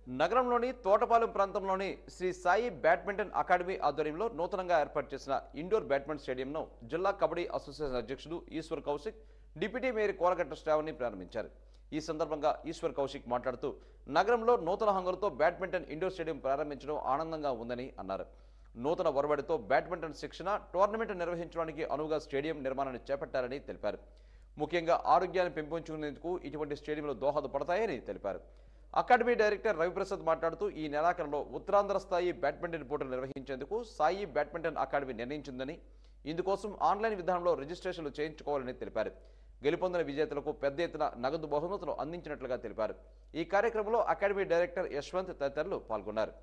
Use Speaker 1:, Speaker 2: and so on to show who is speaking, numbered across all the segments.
Speaker 1: నగరంలోని తోటపాలెం ప్రాంతంలోని Shri Sai badminton academy ఆధ్వర్యంలో నూతనంగా ఏర్పాటు చేసిన ఇండోర్ బ్యాడ్మింటన్ స్టేడియంను జిల్లా కబడ్డీ అసోసియేషన్ అధ్యక్షుడు ఈశ్వర్ కౌశిక్ డిప్యూటీ మేయర్ కోలగట్ట శ్రావణి ప్రారంభించారు ఈ సందర్భంగా ఈశ్వర్ కౌశిక్ మాట్లాడుతూ నగరంలో నూతన హంగులతో బ్యాడ్మింటన్ ఇండోర్ స్టేడియం ప్రారంభించడం ఆనందంగా ఉందని అన్నారు నూతన ఒరవడితో బ్యాడ్మింటన్ శిక్షణ టోర్నమెంట్ నిర్వహించడానికి అనువుగా స్టేడియం నిర్మాణాన్ని చేపట్టారని తెలిపారు ముఖ్యంగా ఆరోగ్యాన్ని పెంపొంచుకునేందుకు ఇటువంటి స్టేడియంలు దోహదపడతాయని తెలిపారు అకాడమీ డైరెక్టర్ రవిప్రసాద్ మాట్లాడుతూ ఈ నెలాఖరులో ఉత్తరాంధ్ర స్థాయి బ్యాడ్మింటన్ పోటీలు నిర్వహించేందుకు సాయి బ్యాడ్మింటన్ అకాడమీ నిర్ణయించిందని ఇందుకోసం ఆన్లైన్ విధానంలో రిజిస్ట్రేషన్లు చేయించుకోవాలని తెలిపారు గెలుపొందిన విజేతలకు పెద్ద ఎత్తున నగదు బహుమతులు అందించినట్లుగా తెలిపారు ఈ కార్యక్రమంలో అకాడమీ డైరెక్టర్ యశ్వంత్ తదితరులు పాల్గొన్నారు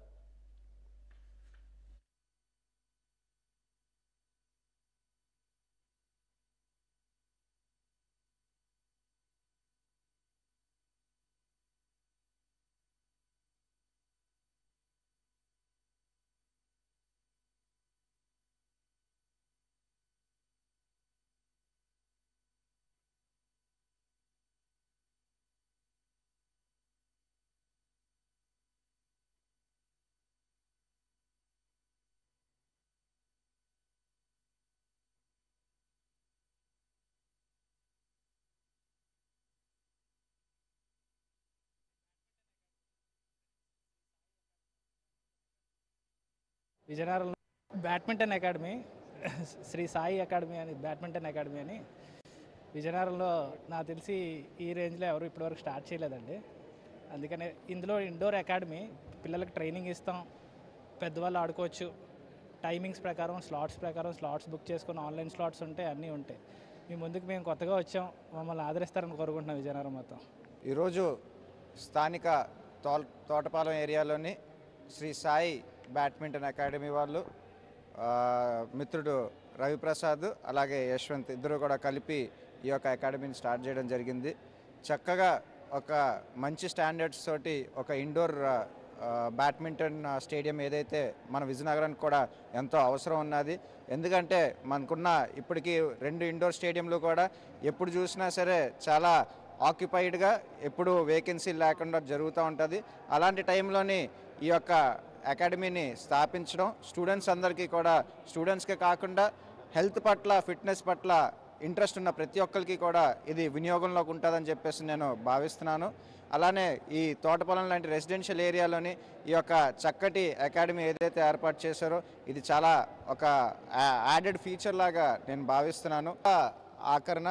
Speaker 2: విజయనగరంలో badminton academy Sri Sai academy అని బ్యాడ్మింటన్ అకాడమీ అని విజయనగరంలో నాకు తెలిసి ఈ రేంజ్లో ఎవరు ఇప్పటివరకు స్టార్ట్ చేయలేదండి అందుకనే ఇందులో ఇండోర్ అకాడమీ పిల్లలకు ట్రైనింగ్ ఇస్తాం పెద్దవాళ్ళు ఆడుకోవచ్చు టైమింగ్స్ ప్రకారం స్లాట్స్ ప్రకారం స్లాట్స్ బుక్ చేసుకుని ఆన్లైన్ స్లాట్స్ ఉంటాయి అన్నీ ఉంటాయి మీ ముందుకు మేము కొత్తగా వచ్చాం మమ్మల్ని ఆదరిస్తారని కోరుకుంటున్నాం విజయనగరం మొత్తం
Speaker 3: ఈరోజు స్థానిక తోల్ తోటపాలెం ఏరియాలోని శ్రీ సాయి బ్యాడ్మింటన్ అకాడమీ వాళ్ళు ఆ, మిత్రుడు రవిప్రసాద్ అలాగే యశ్వంత్ ఇద్దరు కూడా కలిపి ఈ యొక్క అకాడమీని స్టార్ట్ చేయడం జరిగింది చక్కగా ఒక మంచి స్టాండర్డ్స్ తోటి ఒక ఇండోర్ ఆ, బ్యాడ్మింటన్ ఆ, స్టేడియం ఏదైతే మన విజయనగరానికి కూడా ఎంతో అవసరం ఉన్నది ఎందుకంటే మనకున్న ఇప్పటికీ రెండు ఇండోర్ స్టేడియంలు కూడా ఎప్పుడు చూసినా సరే చాలా ఆక్యుపైడ్గా ఎప్పుడు వేకెన్సీ లేకుండా జరుగుతూ ఉంటుంది అలాంటి టైంలోని ఈ యొక్క అకాడమీని స్థాపించడం స్టూడెంట్స్ అందరికీ కూడా స్టూడెంట్స్కే కాకుండా హెల్త్ పట్ల ఫిట్నెస్ పట్ల ఇంట్రెస్ట్ ఉన్న ప్రతి ఒక్కరికి కూడా ఇది వినియోగంలోకి ఉంటుందని చెప్పేసి నేను భావిస్తున్నాను అలానే ఈ తోటపొలం లాంటి రెసిడెన్షియల్ ఏరియాలోని ఈ యొక్క చక్కటి అకాడమీ ఏదైతే ఏర్పాటు చేశారో ఇది చాలా ఒక యాడెడ్ ఫీచర్ లాగా నేను భావిస్తున్నాను ఆఖరణ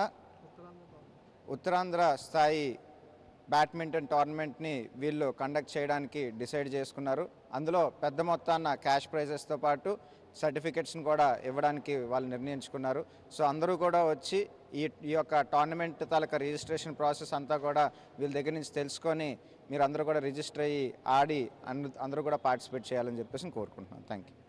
Speaker 3: ఉత్తరాంధ్ర స్థాయి బ్యాడ్మింటన్ టోర్నమెంట్ని వీళ్ళు కండక్ట్ చేయడానికి డిసైడ్ చేసుకున్నారు అందులో పెద్ద మొత్తాన్న క్యాష్ ప్రైజెస్తో పాటు సర్టిఫికెట్స్ని కూడా ఇవ్వడానికి వాళ్ళు నిర్ణయించుకున్నారు సో అందరూ కూడా వచ్చి ఈ ఈ యొక్క టోర్నమెంట్ తాలూకా రిజిస్ట్రేషన్ ప్రాసెస్ అంతా కూడా వీళ్ళ దగ్గర నుంచి తెలుసుకొని మీరు అందరూ కూడా రిజిస్టర్ అయ్యి ఆడి అందరూ కూడా పార్టిసిపేట్ చేయాలని చెప్పేసి కోరుకుంటున్నాను థ్యాంక్ యూ